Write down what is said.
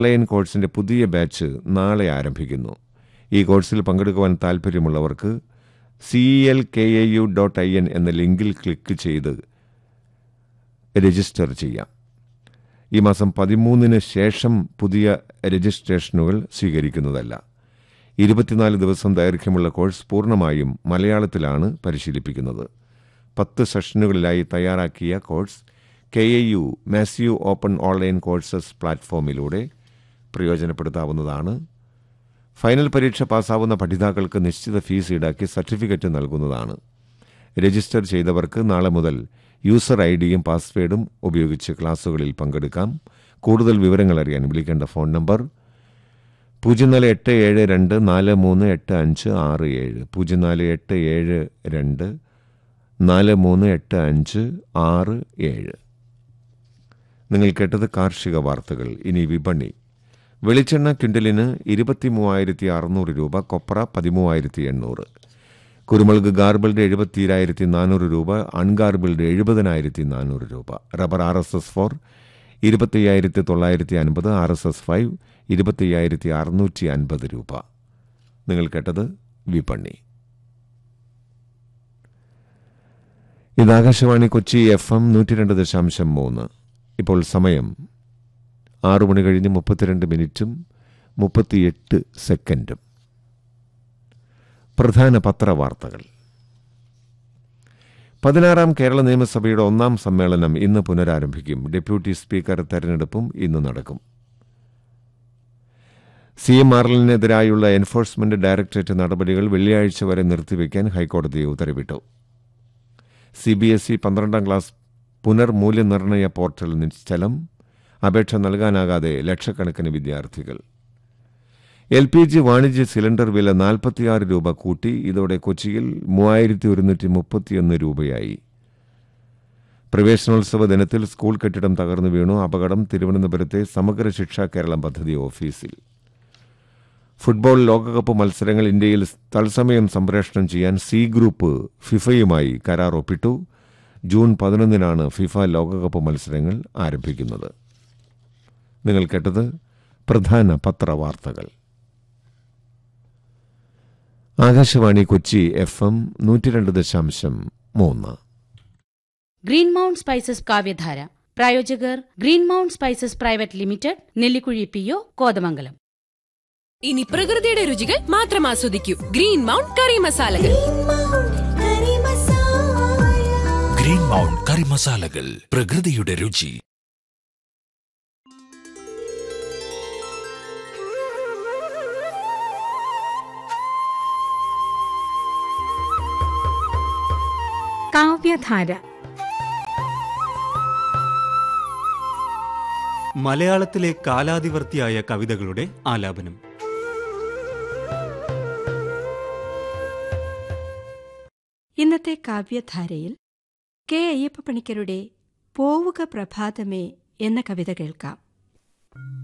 online കോഴ്സിന്റെ പുതിയ batch നാളെ ആരംഭിക്കുന്നു ഈ കോഴ്സിൽ പങ്കെടുക്കുവാൻ താൽപ്പര്യമുള്ളവർക്ക് C L K A U dot I N എന്ന ലിങ്കിൽ ക്ലിക്ക് ചെയ്ത് രജിസ്റ്റർ ചെയ്യാം ഈ മാസം പതിമൂന്നിന് ശേഷം പുതിയ രജിസ്ട്രേഷനുകൾ സ്വീകരിക്കുന്നതല്ല ഇരുപത്തിനാല് ദിവസം ദൈർഘ്യമുള്ള കോഴ്സ് പൂർണ്ണമായും മലയാളത്തിലാണ് പരിശീലിപ്പിക്കുന്നത് പത്ത് സെഷനുകളിലായി തയ്യാറാക്കിയ course K A U massive open online courses പ്ലാറ്റ്ഫോമിലൂടെ പ്രയോജനപ്പെടുത്താവുന്നതാണ് ഫൈനൽ പരീക്ഷ പാസ്സാവുന്ന പഠിതാക്കൾക്ക് നിശ്ചിത ഫീസ് ഈടാക്കി സർട്ടിഫിക്കറ്റ് നൽകുന്നതാണ് രജിസ്റ്റർ ചെയ്തവർക്ക് നാളെ മുതൽ യൂസർ ഐ ഡിയും പാസ്വേഡും ഉപയോഗിച്ച് ക്ലാസുകളിൽ പങ്കെടുക്കാം കൂടുതൽ വിവരങ്ങൾ അറിയാൻ വിളിക്കേണ്ട ഫോൺ നമ്പർ പൂജ്യം നാല് എട്ട് ഏഴ് രണ്ട് നാല് മൂന്ന് എട്ട് അഞ്ച് ആറ് ഏഴ് പൂജ്യം നാല് എട്ട് ഏഴ് രണ്ട് നാല് മൂന്ന് എട്ട് അഞ്ച് ആറ് ഏഴ് നിങ്ങൾ കേട്ടത് കാർഷിക വാർത്തകൾ ഇനി വിപണി വെളിച്ചെണ്ണ ക്വിൻ്റലിന് ഇരുപത്തി മൂവായിരത്തി അറുന്നൂറ് രൂപ കൊപ്ര പതിമൂവായിരത്തി എണ്ണൂറ് കുരുമുളക് ഗാർബിൾഡ് എഴുപത്തിരായിരത്തി നാനൂറ് രൂപ അൺഗാർബിൾഡ് എഴുപതിനായിരത്തി നാനൂറ് രൂപ rubber R S S four ഇരുപത്തയ്യായിരത്തി തൊള്ളായിരത്തി അൻപത് ആർ എസ് എസ് ഫൈവ് ഇരുപത്തയ്യായിരത്തി അറുന്നൂറ്റി അൻപത് രൂപ നിങ്ങൾ കേട്ടത് വിപണി ഇത് ആകാശവാണി കൊച്ചി എഫ് എം നൂറ്റി രണ്ട് ദശാംശം മൂന്ന് ഇപ്പോൾ സമയം ആറു മണി കഴിഞ്ഞ് മുപ്പത്തിരണ്ട് മിനിറ്റും മുപ്പത്തിയെട്ട് സെക്കൻഡും പ്രധാന പത്രവാർത്തകൾ പതിനാറാം കേരള നിയമസഭയുടെ ഒന്നാം സമ്മേളനം ഇന്ന് പുനരാരംഭിക്കും ഡെപ്യൂട്ടി സ്പീക്കർ തെരഞ്ഞെടുപ്പും ഇന്ന് നടക്കും സി എം ആർലിനെതിരായുള്ള എൻഫോഴ്സ്മെന്റ് ഡയറക്ടറേറ്റ് നടപടികൾ വെള്ളിയാഴ്ച വരെ നിർത്തിവെക്കാൻ ഹൈക്കോടതി ഉത്തരവിട്ടു സി ബി എസ് ഇ പന്ത്രണ്ടാം ക്ലാസ് പുനർമൂല്യനിർണയ പോർട്ടൽ നിശ്ചലം അപേക്ഷ നൽകാനാകാതെ ലക്ഷക്കണക്കിന് വിദ്യാർത്ഥികൾ എൽ പി ജി വാണിജ്യ സിലിണ്ടർ വില നാൽപ്പത്തിയാറ് രൂപ കൂട്ടി ഇതോടെ കൊച്ചിയിൽ മൂവായിരത്തി ഒരുന്നൂറ്റി മുപ്പത്തിയൊന്ന് രൂപയായി പ്രവേശനോത്സവ ദിനത്തിൽ സ്കൂൾ കെട്ടിടം തകർന്നു വീണു അപകടം തിരുവനന്തപുരത്തെ സമഗ്ര ശിക്ഷാ കേരളം പദ്ധതി ഓഫീസിൽ ഫുട്ബോൾ ലോകകപ്പ് മത്സരങ്ങൾ ഇന്ത്യയിൽ തത്സമയം സംപ്രേഷണം ചെയ്യാൻ സി ഗ്രൂപ്പ് ഫിഫയുമായി കരാർ ഒപ്പിട്ടു ജൂൺ പതിനൊന്നിനാണ് ഫിഫ ലോകകപ്പ് മത്സരങ്ങൾ ആരംഭിക്കുന്നത് നിങ്ങൾ കേട്ടത് പ്രധാന പത്രവാർത്തകൾ ആകാശവാണി കൊച്ചി എഫ് എം നൂറ്റിരണ്ട് ദശാംശം മൂന്ന് ഗ്രീൻ മൗണ്ട് സ്പൈസസ് കാവ്യധാര പ്രായോജകർ green mount spices private limited Nellikuzhi P O Kothamangalam ഇനി പ്രകൃതിയുടെ രുചികൾ മാത്രം ആസ്വദിക്കൂ ഗ്രീൻ മൗണ്ട് കറി മസാലകൾ ഗ്രീൻ മൗണ്ട് കറി മസാലകൾ പ്രകൃതിയുടെ രുചി കാവ്യധാര മലയാളത്തിലെ കാലാതിവർത്തിയായ കവിതകളുടെ ആലാപനം ഇന്നത്തെ കാവ്യധാരയിൽ കെ അയ്യപ്പ പണിക്കരുടെ പോവുക പ്രഭാതമേ എന്ന കവിത കേൾക്കാം